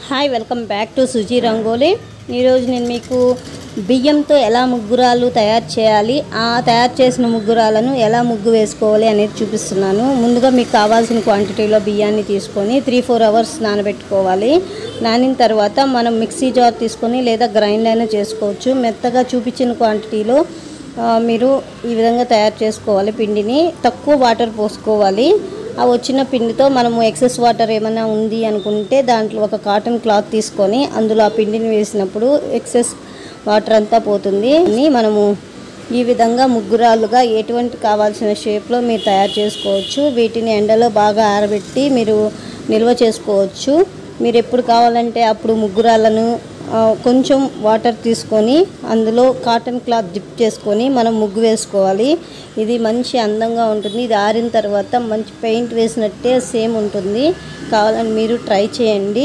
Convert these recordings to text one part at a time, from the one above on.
hi welcome back to Suji Rangoli ఈరోజు నేను మీకు బియ్యంతో ఎలా ముగ్గురాలు తయారు చేయాలి ఆ తయారు చేసిన ముగ్గురాలను ఎలా ముగ్గు వేసుకోవాలి అనేది చూపిస్తున్నాను ముందుగా మీకు కావాల్సిన క్వాంటిటీలో బియ్యాన్ని తీసుకొని త్రీ ఫోర్ అవర్స్ నానబెట్టుకోవాలి నానిన తర్వాత మనం మిక్సీ జార్ తీసుకొని లేదా గ్రైండ్ అయినా చేసుకోవచ్చు మెత్తగా చూపించిన క్వాంటిటీలో ఆ, మీరు ఈ విధంగా తయారు చేసుకోవాలి పిండిని తక్కువ వాటర్ పోసుకోవాలి ఆ వచ్చిన పిండితో మనము ఎక్సెస్ వాటర్ ఏమైనా ఉంది అనుకుంటే దాంట్లో ఒక కాటన్ క్లాత్ తీసుకొని అందులో ఆ పిండిని వేసినప్పుడు ఎక్సెస్ వాటర్ అంతా పోతుంది అని మనము ఈ విధంగా ముగ్గురాలుగా ఎటువంటి కావాల్సిన షేప్లో మీరు తయారు చేసుకోవచ్చు వీటిని ఎండలో బాగా ఆరబెట్టి మీరు నిల్వ చేసుకోవచ్చు మీరు ఎప్పుడు కావాలంటే అప్పుడు ముగ్గురాలను ఆ, కొంచెం వాటర్ తీసుకొని అందులో కాటన్ క్లాత్ డిప్ చేసుకొని మనం ముగ్గు వేసుకోవాలి ఇది మంచి అందంగా ఉంటుంది ఇది ఆరిన తర్వాత మంచి పెయింట్ వేసినట్టే సేమ్ ఉంటుంది కావాలని మీరు ట్రై చేయండి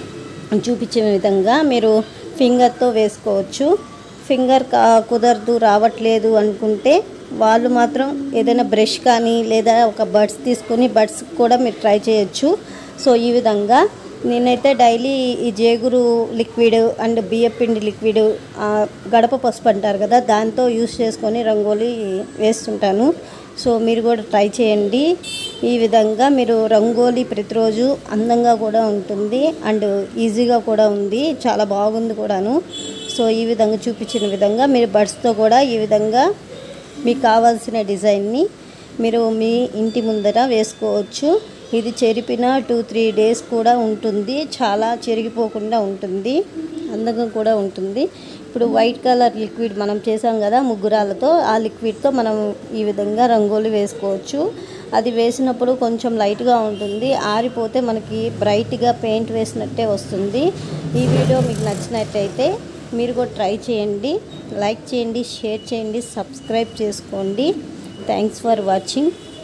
చూపించిన విధంగా మీరు ఫింగర్తో వేసుకోవచ్చు ఫింగర్ కా కుదరదు రావట్లేదు అనుకుంటే వాళ్ళు మాత్రం ఏదైనా బ్రష్ కానీ లేదా ఒక బడ్స్ తీసుకొని బడ్స్ కూడా మీరు ట్రై చేయొచ్చు సో ఈ విధంగా నేనైతే డైలీ ఈ జేగురు లిక్విడ్ అండ్ బియ్యపిండి లిక్విడ్ ఆ, గడప పసుపు అంటారు కదా దాంతో యూస్ చేసుకొని రంగోలీ వేస్తుంటాను సో మీరు కూడా ట్రై చేయండి ఈ విధంగా మీరు రంగోలీ ప్రతిరోజు అందంగా కూడా ఉంటుంది అండ్ ఈజీగా కూడా ఉంది చాలా బాగుంది కూడాను సో ఈ విధంగా చూపించిన విధంగా మీరు బడ్స్తో కూడా ఈ విధంగా మీకు కావాల్సిన డిజైన్ని మీరు మీ ఇంటి ముందర వేసుకోవచ్చు ఇది చెరిపిన టూ త్రీ డేస్ కూడా ఉంటుంది చాలా చెరిగిపోకుండా ఉంటుంది అందంగా కూడా ఉంటుంది ఇప్పుడు వైట్ కలర్ లిక్విడ్ మనం చేసాం కదా ముగ్గురాలతో ఆ లిక్విడ్తో మనం ఈ విధంగా రంగోలి వేసుకోవచ్చు అది వేసినప్పుడు కొంచెం లైట్గా ఉంటుంది ఆరిపోతే మనకి బ్రైట్గా పెయింట్ వేసినట్టే వస్తుంది ఈ వీడియో మీకు నచ్చినట్టయితే మీరు కూడా ట్రై చేయండి లైక్ చేయండి షేర్ చేయండి సబ్స్క్రైబ్ చేసుకోండి థ్యాంక్స్ ఫర్ వాచింగ్